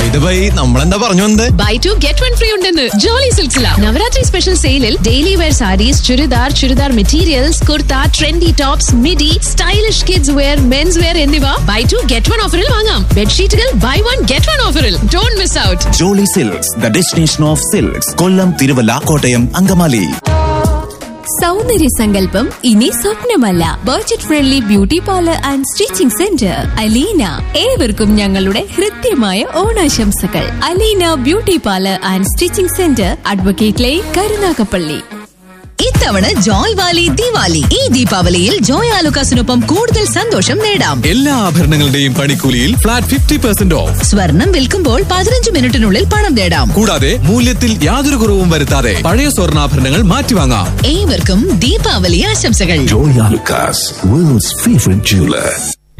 ഇത് ബൈ നമ്മളെന്താ പറഞ്ഞു വന്നത് buy two get one free ഉണ്ടെന്ന് ജോളി സിൽസില നവരാത്രി സ്പെഷ്യൽ സെയിലിൽ daily wear saris churidar churidar materials kurta trendy tops midi stylish kids wear men's wear എന്നിവ ബൈ ടു ഗെറ്റ് വൺ ഓഫറിൽ വാങ്ങാം ബെഡ്ഷീറ്റുകൾ ബൈ വൺ ഗെറ്റ് വൺ ഓഫറിൽ don't miss out Jolly silks the destination of silks Kollam Thiruvalla Kottayam Angamaly സൗന്ദര്യ സങ്കല്പം ഇനി സ്വപ്നമല്ല budget friendly beauty parlour and stitching centre Aleena ഏവർക്കും ഞങ്ങളുടെ ഹൃദ്യമായ ഓണാശംസകൾ Aleena beauty parlour and stitching centre advocate line Karunagappally ഇത്തവണ ജോയ് വാലി ദിവാലി ഈ ദീപാവലിയിൽ ജോയ് ആലുക്കാസിനൊപ്പം കൂടുതൽ സന്തോഷം നേടാം എല്ലാ ആഭരണങ്ങളുടെയും പണിക്കൂലിയിൽ ഫ്ലാറ്റ് ഫിഫ്റ്റി പെർസെന്റ് ഓഫ് സ്വർണം വിൽക്കുമ്പോൾ പതിനഞ്ച് മിനിറ്റിനുള്ളിൽ പണം നേടാം കൂടാതെ മൂല്യത്തിൽ യാതൊരു കുറവും വരുത്താതെ പഴയ സ്വർണ്ണാഭരണങ്ങൾ മാറ്റിവാങ്ങാം ഏവർക്കും ദീപാവലി ആശംസകൾ Joy Alucas, world's favorite jeweler.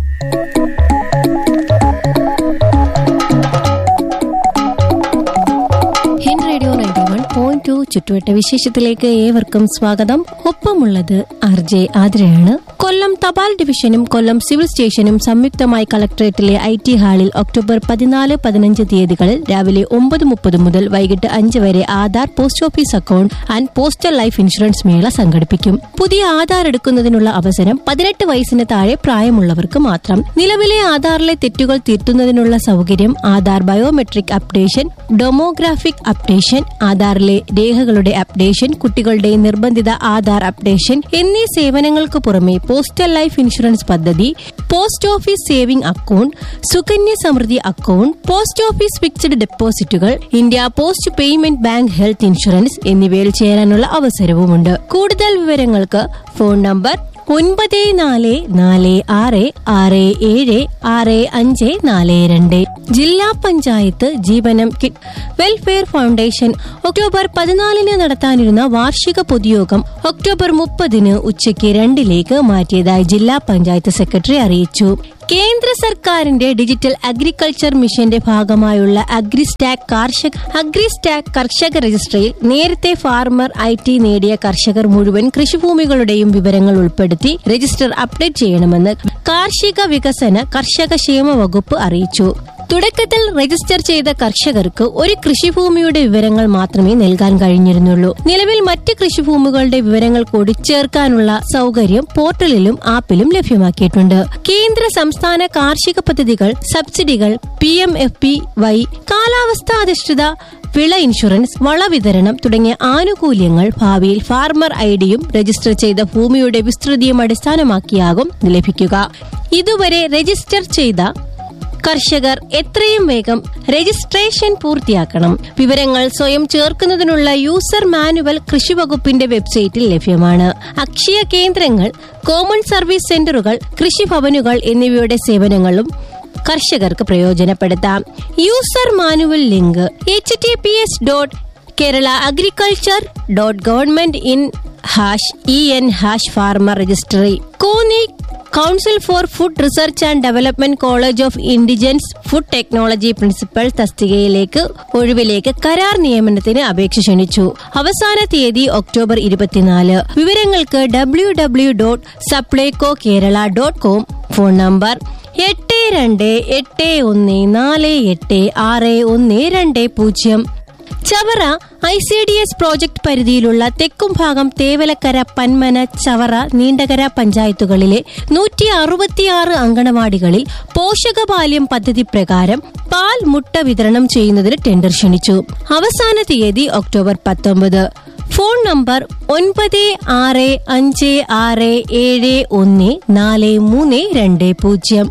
ഹിൻ radio ninety one point two ചുറ്റുവട്ട വിശേഷത്തിലേക്ക് ഏവർക്കും സ്വാഗതം ഒപ്പമുള്ളത് ആർ ജെ ആതിരയാണ് കൊല്ലം തപാൽ ഡിവിഷനും കൊല്ലം സിവിൽ സ്റ്റേഷനും സംയുക്തമായി കളക്ടറേറ്റിലെ ഐ ടി ഹാളിൽ ഒക്ടോബർ പതിനാല് പതിനഞ്ച് തീയതികളിൽ രാവിലെ ഒമ്പത് മുപ്പത് മുതൽ വൈകിട്ട് അഞ്ച് വരെ Aadhaar post office account and postal life insurance മേള സംഘടിപ്പിക്കും പുതിയ ആധാർ എടുക്കുന്നതിനുള്ള അവസരം പതിനെട്ട് വയസ്സിന് താഴെ പ്രായമുള്ളവർക്ക് മാത്രം നിലവിലെ ആധാറിലെ തെറ്റുകൾ തിരുത്തുന്നതിനുള്ള സൗകര്യം Aadhaar biometric updation demographic updation ആധാറിലെ രേഖകളുടെ അപ്ഡേഷൻ കുട്ടികളുടെ നിർബന്ധിത ആധാർ അപ്ഡേഷൻ എന്നീ സേവനങ്ങൾക്ക് പുറമെ പോസ്റ്റൽ ലൈഫ് ഇൻഷുറൻസ് പദ്ധതി post office saving account Sukanya Samriddhi account post office fixed ഡെപ്പോസിറ്റുകൾ India post payment bank health insurance എന്നിവയിൽ ചേരാനുള്ള അവസരവുമുണ്ട് കൂടുതൽ വിവരങ്ങൾക്ക് ഫോൺ നമ്പർ ഒൻപത് നാല് നാല് ആറ് ആറ് ഏഴ് ആറ് അഞ്ച് നാല് രണ്ട് ജില്ലാ panchayat Jeevanam kid welfare foundation October പതിനാലിന് നടത്താനിരുന്ന വാർഷിക പൊതുയോഗം ഒക്ടോബർ മുപ്പതിന് ഉച്ചയ്ക്ക് രണ്ടിലേക്ക് മാറ്റിയതായി ജില്ലാ പഞ്ചായത്ത് സെക്രട്ടറി അറിയിച്ചു കേന്ദ്ര സർക്കാരിന്റെ ഡിജിറ്റൽ അഗ്രികൾച്ചർ മിഷന്റെ ഭാഗമായുള്ള അഗ്രിസ്റ്റാക് കാർഷക അഗ്രിസ്റ്റാക് കർഷക രജിസ്ട്രിയിൽ നേരത്തെ ഫാർമർ ഐ ടി നേടിയ കർഷകർ മുഴുവൻ കൃഷിഭൂമികളുടെയും വിവരങ്ങൾ ഉൾപ്പെടുത്തി രജിസ്റ്റർ അപ്ഡേറ്റ് ചെയ്യണമെന്ന് കാർഷിക വികസന കർഷക ക്ഷേമ വകുപ്പ് അറിയിച്ചു തുടക്കത്തിൽ രജിസ്റ്റർ ചെയ്ത കർഷകർക്ക് ഒരു കൃഷിഭൂമിയുടെ വിവരങ്ങൾ മാത്രമേ നൽകാൻ കഴിഞ്ഞിരുന്നുള്ളൂ നിലവിൽ മറ്റ് കൃഷിഭൂമികളുടെ വിവരങ്ങൾ കൂടി ചേർക്കാനുള്ള സൗകര്യം പോർട്ടലിലും ആപ്പിലും ലഭ്യമാക്കിയിട്ടുണ്ട് കേന്ദ്ര സംസ്ഥാന കാർഷിക പദ്ധതികൾ സബ്സിഡികൾ P M F P Y കാലാവസ്ഥാധിഷ്ഠിത വിള ഇൻഷുറൻസ് വളവിതരണം തുടങ്ങിയ ആനുകൂല്യങ്ങൾ ഭാവിയിൽ ഫാർമർ ഐഡിയും രജിസ്റ്റർ ചെയ്ത ഭൂമിയുടെ വിസ്തൃതിയും അടിസ്ഥാനമാക്കിയാകും ലഭിക്കുക ഇതുവരെ രജിസ്റ്റർ ചെയ്ത കർഷകർ എത്രയും വേഗം രജിസ്ട്രേഷൻ പൂർത്തിയാക്കണം വിവരങ്ങൾ സ്വയം ചേർക്കുന്നതിനുള്ള യൂസർ മാനുവൽ കൃഷിവകുപ്പിന്റെ വെബ്സൈറ്റിൽ ലഭ്യമാണ് അക്ഷയ കേന്ദ്രങ്ങൾ കോമൺ സർവീസ് സെന്ററുകൾ കൃഷിഭവനുകൾ എന്നിവയുടെ സേവനങ്ങളും കർഷകർക്ക് പ്രയോജനപ്പെടുത്താം user manual link H T P S dot Kerala agriculture dot government in hash E N hash farmer registry Konni council for food research and development college of intelligence food technology principal തസ്തികയിലേക്ക് ഒഴിവിലേക്ക് കരാർ നിയമനത്തിന് അപേക്ഷ ക്ഷണിച്ചു അവസാന തീയതി ഒക്ടോബർ ഇരുപത്തിനാല് വിവരങ്ങൾക്ക് W W dot Supplyco Kerala dot com phone number എട്ട് രണ്ട് എട്ട് ഒന്ന് നാല് എട്ട് ആറ് ഒന്ന് രണ്ട് പൂജ്യം Chavara I C D S project പരിധിയിലുള്ള തെക്കും ഭാഗം തേവലക്കര പന്മന ചവറ നീണ്ടകര പഞ്ചായത്തുകളിലെ നൂറ്റി അറുപത്തിയാറ് അങ്കണവാടികളിൽ പോഷകപാല്യം പദ്ധതി പ്രകാരം പാൽ മുട്ട വിതരണം ചെയ്യുന്നതിന് ടെൻഡർ ക്ഷണിച്ചു അവസാന തീയതി ഒക്ടോബർ പത്തൊമ്പത് ഫോൺ നമ്പർ ഒൻപത് ആറ് അഞ്ച് ആറ് ഏഴ് ഒന്ന് നാല് മൂന്ന് രണ്ട് പൂജ്യം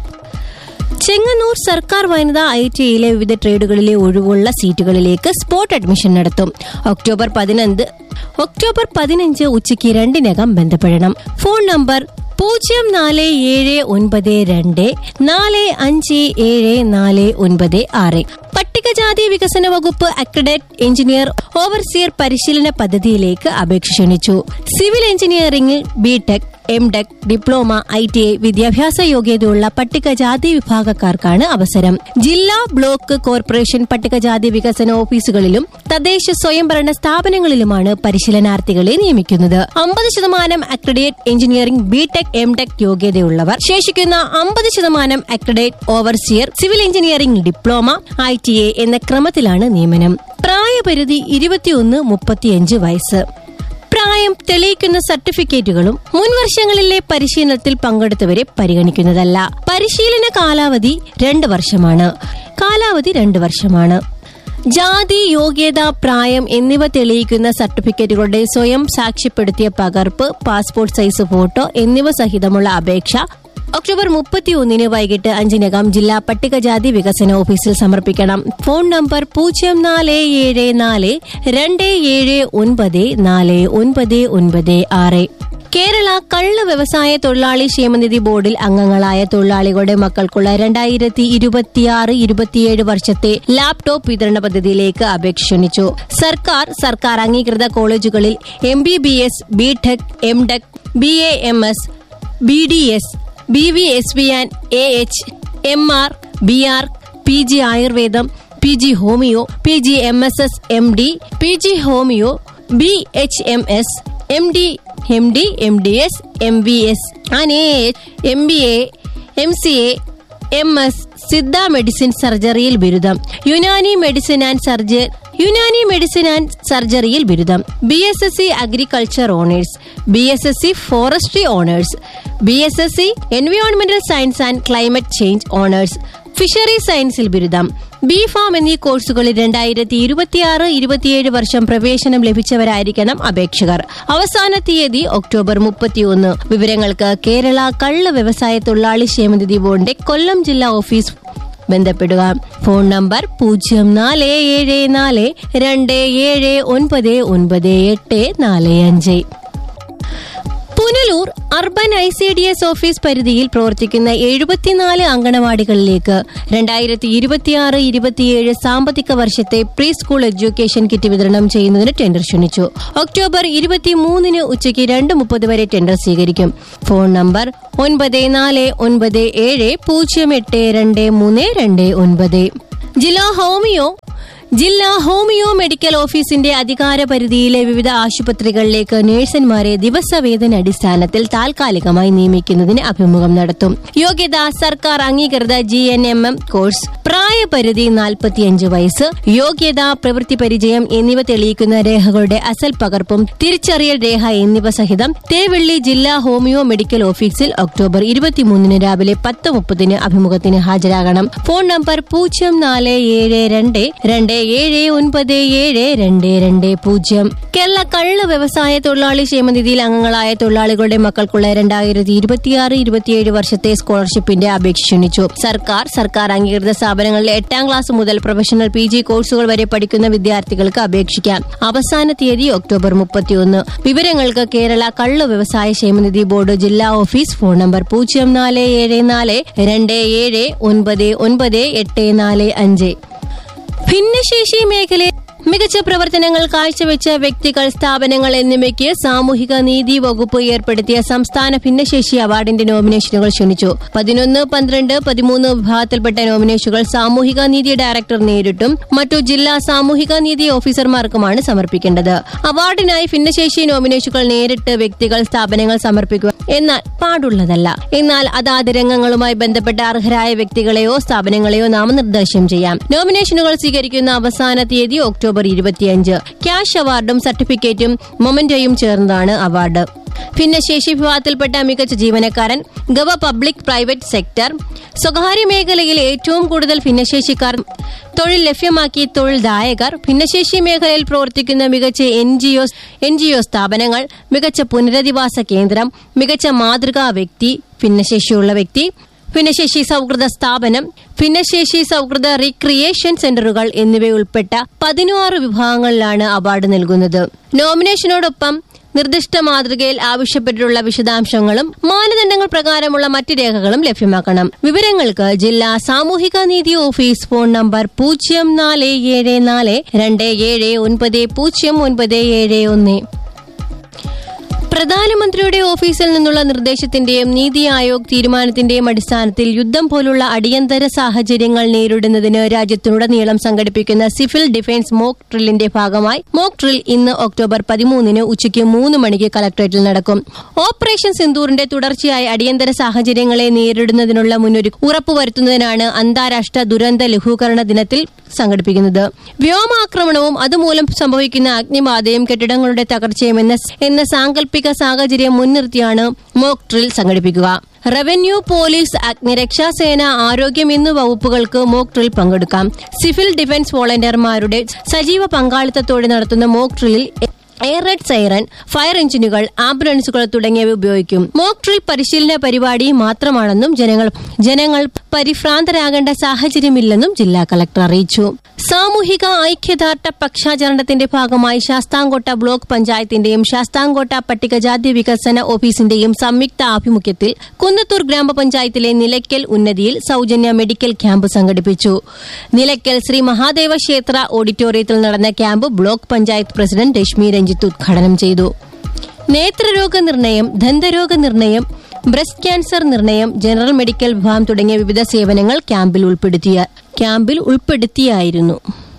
ചെങ്ങന്നൂർ സർക്കാർ വനിതാ ഐ ടി ഐയിലെ വിവിധ ട്രേഡുകളിലെ ഒഴിവുള്ള സീറ്റുകളിലേക്ക് സ്പോട്ട് അഡ്മിഷൻ നടത്തും ഒക്ടോബർ പതിനഞ്ച് ഒക്ടോബർ പതിനഞ്ച് ഉച്ചയ്ക്ക് രണ്ടിനകം ബന്ധപ്പെടണം ഫോൺ നമ്പർ പൂജ്യം നാല് ഏഴ് ഒൻപത് രണ്ട് നാല് അഞ്ച് ഏഴ് നാല് ഒൻപത് ആറ് പട്ടികജാതി വികസന വകുപ്പ് അക്രഡേറ്റ് എഞ്ചിനീയർ ഓവർസിയർ പരിശീലന പദ്ധതിയിലേക്ക് അപേക്ഷ ക്ഷണിച്ചു സിവിൽ എഞ്ചിനീയറിംഗിൽ B Tech M tech diploma I T I വിദ്യാഭ്യാസ യോഗ്യതയുള്ള പട്ടികജാതി വിഭാഗക്കാർക്കാണ് അവസരം ജില്ലാ ബ്ലോക്ക് കോർപ്പറേഷൻ പട്ടികജാതി വികസന ഓഫീസുകളിലും തദ്ദേശ സ്വയംഭരണ സ്ഥാപനങ്ങളിലുമാണ് പരിശീലനാർത്ഥികളെ നിയമിക്കുന്നത് അമ്പത് ശതമാനം accredited engineering B tech M tech യോഗ്യതയുള്ളവർ ശേഷിക്കുന്ന അമ്പത് ശതമാനം accredited overseer civil engineering diploma I T A എന്ന ക്രമത്തിലാണ് നിയമനം പ്രായപരിധി ഇരുപത്തിയൊന്ന് മുപ്പത്തിയഞ്ച് വയസ്സ് പ്രായം തെളിയിക്കുന്ന സർട്ടിഫിക്കറ്റുകളും മുൻ വർഷങ്ങളിലെ പരിശീലനത്തിൽ പങ്കെടുത്തവരെ പരിഗണിക്കുന്നതല്ല പരിശീലന കാലാവധി രണ്ട് വർഷമാണ് കാലാവധി രണ്ട് വർഷമാണ് ജാതി യോഗ്യത പ്രായം എന്നിവ തെളിയിക്കുന്ന സർട്ടിഫിക്കറ്റുകളുടെ സ്വയം സാക്ഷ്യപ്പെടുത്തിയ പകർപ്പ് പാസ്പോർട്ട് സൈസ് ഫോട്ടോ എന്നിവ സഹിതമുള്ള അപേക്ഷ ഒക്ടോബർ മുപ്പത്തിയൊന്നിന് വൈകിട്ട് അഞ്ചിനകം ജില്ലാ പട്ടികജാതി വികസന ഓഫീസിൽ സമർപ്പിക്കണം ഫോൺ നമ്പർ പൂജ്യം നാല് ഏഴ് നാല് രണ്ട് ഏഴ് ഒൻപത് നാല് ഒൻപത് ഒൻപത് ആറ് കേരള കള്ള് വ്യവസായ തൊഴിലാളി ക്ഷേമനിധി ബോർഡിൽ അംഗങ്ങളായ തൊഴിലാളികളുടെ മക്കൾക്കുള്ള രണ്ടായിരത്തി ഇരുപത്തിയാറ് ഇരുപത്തിയേഴ് വർഷത്തെ ലാപ്ടോപ്പ് വിതരണ പദ്ധതിയിലേക്ക് അപേക്ഷ ക്ഷണിച്ചു സർക്കാർ സർക്കാർ അംഗീകൃത കോളേജുകളിൽ M B B S B tech M tech B A M S B D S B V S V and A H M R B R P G ആയുർവേദം P G homeo P G M S S M D P G homeo B H M S M D M D M D S M V S and A H M B A M C A M S Siddha medicine സർജറിയിൽ ബിരുദം Unani medicine and surgery Unani medicine and സർജറിയിൽ ബിരുദം B S S C agriculture honours B S S C forestry honours B S S C എൻവയോൺമെന്റൽ science and climate change honours fishery സയൻസിൽ ബിരുദം B farm എന്നീ കോഴ്സുകളിൽ രണ്ടായിരത്തി ഇരുപത്തിയാറ് ഇരുപത്തിയേഴ് വർഷം പ്രവേശനം ലഭിച്ചവരായിരിക്കണം അപേക്ഷകർ അവസാന തീയതി ഒക്ടോബർ മുപ്പത്തിയൊന്ന് വിവരങ്ങൾക്ക് കേരള കള്ള് വ്യവസായ തൊഴിലാളി ക്ഷേമനിധി ബോർഡിന്റെ കൊല്ലം ജില്ലാ ഓഫീസ് ബന്ധപ്പെടുക ഫോൺ നമ്പർ പൂജ്യം നാല് ഏഴ് നാല് രണ്ട് ഏഴ് ഒൻപത് ഒൻപത് എട്ട് നാല് അഞ്ച് Punalur urban I C D S office പരിധിയിൽ പ്രവർത്തിക്കുന്ന എഴുപത്തിനാല് അങ്കണവാടികളിലേക്ക് രണ്ടായിരത്തി ഇരുപത്തിയാറ് ഇരുപത്തിയേഴ് സാമ്പത്തിക വർഷത്തെ പ്രീ സ്കൂൾ എഡ്യൂക്കേഷൻ കിറ്റ് വിതരണം ചെയ്യുന്നതിന് ടെൻഡർ ക്ഷണിച്ചു ഒക്ടോബർ ഇരുപത്തിമൂന്നിന് ഉച്ചയ്ക്ക് രണ്ട് മുപ്പത് വരെ ടെൻഡർ സ്വീകരിക്കും ഫോൺ നമ്പർ ഒൻപത് നാല് ഒൻപത് ഏഴ് പൂജ്യം എട്ട് രണ്ട് മൂന്ന് രണ്ട് ഒൻപത് ജില്ലാ ഹോമിയോ ജില്ലാ ഹോമിയോ മെഡിക്കൽ ഓഫീസിന്റെ അധികാര പരിധിയിലെ വിവിധ ആശുപത്രികളിലേക്ക് നഴ്സന്മാരെ ദിവസവേതന അടിസ്ഥാനത്തിൽ താൽക്കാലികമായി നിയമിക്കുന്നതിന് അഭിമുഖം നടത്തും യോഗ്യത സർക്കാർ അംഗീകൃത G N M M course പ്രായപരിധി നാൽപ്പത്തിയഞ്ച് വയസ്സ് യോഗ്യത പ്രവൃത്തി പരിചയം എന്നിവ തെളിയിക്കുന്ന രേഖകളുടെ അസൽ പകർപ്പും തിരിച്ചറിയൽ രേഖ എന്നിവ സഹിതം തേവള്ളി ജില്ലാ ഹോമിയോ മെഡിക്കൽ ഓഫീസിൽ ഒക്ടോബർ ഇരുപത്തിമൂന്നിന് രാവിലെ പത്ത് മുപ്പതിന് അഭിമുഖത്തിന് ഹാജരാകണം ഫോൺ നമ്പർ പൂജ്യം നാല് ഏഴ് രണ്ട് രണ്ട് ഏഴ് ഒൻപത് ഏഴ് രണ്ട് രണ്ട് പൂജ്യം കേരള കള്ള് വ്യവസായ തൊഴിലാളി ക്ഷേമനിധിയിൽ അംഗങ്ങളായ തൊഴിലാളികളുടെ മക്കൾക്കുള്ള രണ്ടായിരത്തി ഇരുപത്തിയാറ് ഇരുപത്തിയേഴ് വർഷത്തെ സ്കോളർഷിപ്പിന്റെ അപേക്ഷ ക്ഷണിച്ചു സർക്കാർ സർക്കാർ അംഗീകൃത സ്ഥാപനങ്ങളിലെ എട്ടാം ക്ലാസ് മുതൽ പ്രൊഫഷണൽ പി ജി കോഴ്സുകൾ വരെ പഠിക്കുന്ന വിദ്യാർത്ഥികൾക്ക് അപേക്ഷിക്കാം അവസാന തീയതി ഒക്ടോബർ മുപ്പത്തിയൊന്ന് വിവരങ്ങൾക്ക് കേരള കള്ള് വ്യവസായ ക്ഷേമനിധി ബോർഡ് ജില്ലാ ഓഫീസ് ഫോൺ നമ്പർ പൂജ്യം നാല് ഏഴ് നാല് രണ്ട് ഏഴ് ഒൻപത് ഒൻപത് എട്ട് നാല് അഞ്ച് ഭിന്നശേഷി മേഖലയിൽ മികച്ച പ്രവർത്തനങ്ങൾ കാഴ്ചവെച്ച വ്യക്തികൾ സ്ഥാപനങ്ങൾ എന്നിവയ്ക്ക് സാമൂഹിക നീതി വകുപ്പ് ഏർപ്പെടുത്തിയ സംസ്ഥാന ഭിന്നശേഷി അവാർഡിന്റെ നോമിനേഷനുകൾ ക്ഷണിച്ചു പതിനൊന്ന് പന്ത്രണ്ട് പതിമൂന്ന് വിഭാഗത്തിൽപ്പെട്ട നോമിനേഷനുകൾ സാമൂഹിക നീതി ഡയറക്ടർ നേരിട്ടും മറ്റു ജില്ലാ സാമൂഹിക നീതി ഓഫീസർമാർക്കുമാണ് സമർപ്പിക്കേണ്ടത് അവാർഡിനായി ഭിന്നശേഷി നോമിനേഷനുകൾ നേരിട്ട് വ്യക്തികൾ സ്ഥാപനങ്ങൾ സമർപ്പിക്കുക എന്നാൽ പാടുള്ളതല്ല എന്നാൽ അതാത് രംഗങ്ങളുമായി ബന്ധപ്പെട്ട അർഹരായ വ്യക്തികളെയോ സ്ഥാപനങ്ങളെയോ നാമനിർദ്ദേശം ചെയ്യാം നോമിനേഷനുകൾ സ്വീകരിക്കുന്ന അവസാന തീയതി ഒക്ടോബർ ഇരുപത്തിയഞ്ച് ക്യാഷ് അവാർഡും സർട്ടിഫിക്കറ്റും മൊമെന്റോയും ചേർന്നതാണ് അവാർഡ് ഭിന്നശേഷി വിഭാഗത്തിൽപ്പെട്ട മികച്ച ജീവനക്കാരൻ ഗവ പബ്ലിക് പ്രൈവറ്റ് സെക്ടർ സ്വകാര്യ മേഖലയിൽ ഏറ്റവും കൂടുതൽ ഭിന്നശേഷിക്കാർ തൊഴിൽ ലഭ്യമാക്കി തൊഴിൽദായകർ ഭിന്നശേഷി മേഖലയിൽ പ്രവർത്തിക്കുന്ന മികച്ച N G O N G O സ്ഥാപനങ്ങൾ മികച്ച പുനരധിവാസ കേന്ദ്രം മികച്ച മാതൃകാ വ്യക്തി ഭിന്നശേഷിയുള്ള വ്യക്തി ഭിന്നശേഷി സൗഹൃദ സ്ഥാപനം ഭിന്നശേഷി സൗഹൃദ റീക്രിയേഷൻ സെന്ററുകൾ എന്നിവയുൾപ്പെട്ട പതിനാറ് വിഭാഗങ്ങളിലാണ് അവാർഡ് നൽകുന്നത് നോമിനേഷനോടൊപ്പം നിർദ്ദിഷ്ട മാതൃകയിൽ ആവശ്യപ്പെട്ടിട്ടുള്ള വിശദാംശങ്ങളും മാനദണ്ഡങ്ങൾ പ്രകാരമുള്ള മറ്റ് രേഖകളും ലഭ്യമാക്കണം വിവരങ്ങൾക്ക് ജില്ലാ സാമൂഹിക നീതി ഓഫീസ് ഫോൺ നമ്പർ പൂജ്യം നാല് ഏഴ് നാല് രണ്ട് ഏഴ് ഒൻപത് പൂജ്യം ഒൻപത് ഏഴ് ഒന്ന് പ്രധാനമന്ത്രിയുടെ ഓഫീസിൽ നിന്നുള്ള നിർദ്ദേശത്തിന്റെയും നീതി ആയോഗ് തീരുമാനത്തിന്റെയും അടിസ്ഥാനത്തിൽ യുദ്ധം പോലുള്ള അടിയന്തര സാഹചര്യങ്ങൾ നേരിടുന്നതിന് രാജ്യത്തുടനീളം സംഘടിപ്പിക്കുന്ന സിവിൽ ഡിഫൻസ് മോക്ക് ഡ്രില്ലിന്റെ ഭാഗമായി മോക്ക് ഡ്രിൽ ഇന്ന് ഒക്ടോബർ പതിമൂന്നിന് ഉച്ചയ്ക്ക് മൂന്ന് മണിക്ക് കലക്ടറേറ്റിൽ നടക്കും ഓപ്പറേഷൻ സിന്ദൂറിന്റെ തുടർച്ചയായ അടിയന്തര സാഹചര്യങ്ങളെ നേരിടുന്നതിനുള്ള മുന്നൊരുക്കം ഉറപ്പുവരുത്തുന്നതിനാണ് അന്താരാഷ്ട്ര ദുരന്ത ലഘൂകരണ ദിനത്തിൽ സംഘടിപ്പിക്കുന്നത് വ്യോമാക്രമണവും അതുമൂലം സംഭവിക്കുന്ന അഗ്നിബാധയും കെട്ടിടങ്ങളുടെ തകർച്ചയും എന്ന എന്ന സാങ്കല്പിക സാഹചര്യം മുൻനിർത്തിയാണ് മോക്ക് ഡ്രിൽ സംഘടിപ്പിക്കുക റവന്യൂ പോലീസ് അഗ്നിരക്ഷാ സേന ആരോഗ്യം എന്നീ വകുപ്പുകൾക്ക് മോക്ക് ഡ്രിൽ പങ്കെടുക്കാം സിവിൽ ഡിഫൻസ് വോളണ്ടിയർമാരുടെ സജീവ പങ്കാളിത്തത്തോടെ നടത്തുന്ന മോക്ക് ഡ്രില്ലിൽ എയർ റെഡ് സൈറൻ ഫയർ എഞ്ചിനുകൾ ആംബുലൻസുകൾ തുടങ്ങിയവ ഉപയോഗിക്കും മോക്ക് ഡ്രിൽ പരിശീലന പരിപാടി മാത്രമാണെന്നും ജനങ്ങൾ ജനങ്ങൾ പരിഭ്രാന്തരാകേണ്ട സാഹചര്യമില്ലെന്നും ജില്ലാ കളക്ടർ അറിയിച്ചു സാമൂഹിക ഐക്യദാർഢ്യ പക്ഷാചരണത്തിന്റെ ഭാഗമായി ശാസ്താംകോട്ട ബ്ലോക്ക് പഞ്ചായത്തിന്റെയും ശാസ്താംകോട്ട പട്ടികജാതി വികസന ഓഫീസിന്റെയും സംയുക്ത ആഭിമുഖ്യത്തിൽ കുന്നത്തൂർ ഗ്രാമപഞ്ചായത്തിലെ നിലയ്ക്കൽ ഉന്നതിയിൽ സൌജന്യ മെഡിക്കൽ ക്യാമ്പ് സംഘടിപ്പിച്ചു നിലയ്ക്കൽ ശ്രീ മഹാദേവ ക്ഷേത്ര ഓഡിറ്റോറിയത്തിൽ നടന്ന camp block panchayat president Rashmi Ranjith ഉദ്ഘാടനം ചെയ്തു നേത്രരോഗ നിർണയം ദന്തരോഗ നിർണയം ബ്രസ്റ്റ് ക്യാൻസർ നിർണയം ജനറൽ മെഡിക്കൽ വിഭാഗം തുടങ്ങിയ വിവിധ സേവനങ്ങൾ ക്യാമ്പിൽ ഉൾപ്പെടുത്തിയ ക്യാമ്പിൽ ഉൾപ്പെടുത്തിയായിരുന്നു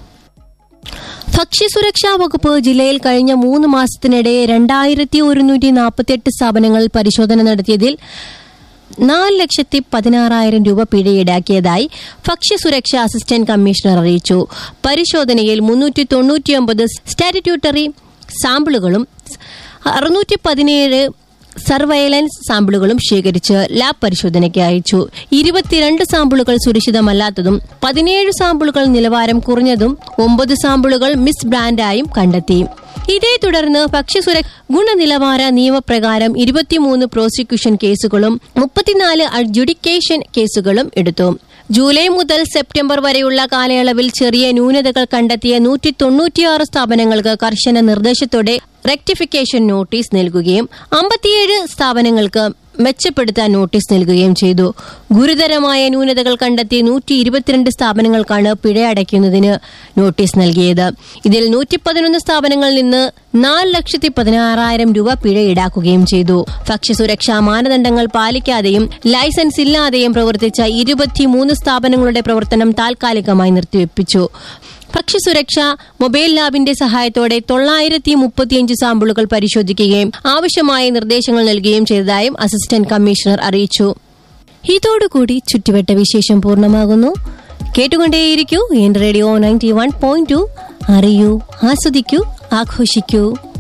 ഭക്ഷ്യസുരക്ഷാ വകുപ്പ് ജില്ലയിൽ കഴിഞ്ഞ മൂന്ന് മാസത്തിനിടെ രണ്ടായിരത്തി ഒരുന്നൂറ്റി നാൽപ്പത്തിയെട്ട് സ്ഥാപനങ്ങളിൽ പരിശോധന നടത്തിയതിൽ നാല് ലക്ഷത്തി പതിനാറായിരം രൂപ പിഴ ഈടാക്കിയതായി ഭക്ഷ്യസുരക്ഷാ അസിസ്റ്റന്റ് കമ്മീഷണർ അറിയിച്ചു പരിശോധനയിൽ മുന്നൂറ്റി തൊണ്ണൂറ്റിയൊമ്പത് സ്റ്റാറ്റ്യൂട്ടറി സാമ്പിളുകളും അറുന്നൂറ്റി പതിനേഴ് സർവൈലൻസ് സാമ്പിളുകളും ശേഖരിച്ച് ലാബ് പരിശോധനയ്ക്ക് അയച്ചു ഇരുപത്തിരണ്ട് സാമ്പിളുകൾ സുരക്ഷിതമല്ലാത്തതും പതിനേഴ് സാമ്പിളുകൾ നിലവാരം കുറഞ്ഞതും ഒമ്പത് സാമ്പിളുകൾ മിസ് ബ്രാൻഡായും കണ്ടെത്തി ഇതേ തുടർന്ന് ഭക്ഷ്യസുരക്ഷ ഗുണനിലവാര നിയമപ്രകാരം ഇരുപത്തിമൂന്ന് പ്രോസിക്യൂഷൻ കേസുകളും മുപ്പത്തിനാല് അഡ്ജുഡിക്കേഷൻ കേസുകളും എടുത്തു ജൂലൈ മുതൽ സെപ്റ്റംബർ വരെയുള്ള കാലയളവിൽ ചെറിയ ന്യൂനതകൾ കണ്ടെത്തിയ നൂറ്റി തൊണ്ണൂറ്റിയാറ് സ്ഥാപനങ്ങൾക്ക് കർശന നിർദ്ദേശത്തോടെ റെക്ടിഫിക്കേഷൻ നോട്ടീസ് നൽകുകയും അമ്പത്തിയേഴ് സ്ഥാപനങ്ങൾക്ക് മെച്ചപ്പെടുത്താൻ നോട്ടീസ് നൽകുകയും ചെയ്തു ഗുരുതരമായ ന്യൂനതകൾ കണ്ടെത്തി നൂറ്റി ഇരുപത്തിരണ്ട് സ്ഥാപനങ്ങൾക്കാണ് പിഴ അടയ്ക്കുന്നതിന് നോട്ടീസ് നൽകിയത് ഇതിൽ നൂറ്റി പതിനൊന്ന് സ്ഥാപനങ്ങളിൽ നിന്ന് നാല് ലക്ഷത്തി പതിനാറായിരം രൂപ പിഴ ഈടാക്കുകയും ചെയ്തു ഭക്ഷ്യസുരക്ഷാ മാനദണ്ഡങ്ങൾ പാലിക്കാതെയും ലൈസൻസ് ഇല്ലാതെയും പ്രവർത്തിച്ച ഇരുപത്തിമൂന്ന് സ്ഥാപനങ്ങളുടെ പ്രവർത്തനം താൽക്കാലികമായി നിർത്തിവെപ്പിച്ചു ഭക്ഷ്യസുരക്ഷ മൊബൈൽ ലാബിന്റെ സഹായത്തോടെ തൊള്ളായിരത്തി മുപ്പത്തിയഞ്ച് സാമ്പിളുകൾ പരിശോധിക്കുകയും ആവശ്യമായ നിർദ്ദേശങ്ങൾ നൽകുകയും ചെയ്തതായും അസിസ്റ്റന്റ് കമ്മീഷണർ അറിയിച്ചു ഇതോടുകൂടി ചുറ്റുവട്ട വിശേഷം പൂർണ്ണമാകുന്നു കേട്ടുകൊണ്ടേയിരിക്കൂ എൻ radio ninety one point two അറിയൂ ആസ്വദിക്കൂ ആഘോഷിക്കൂ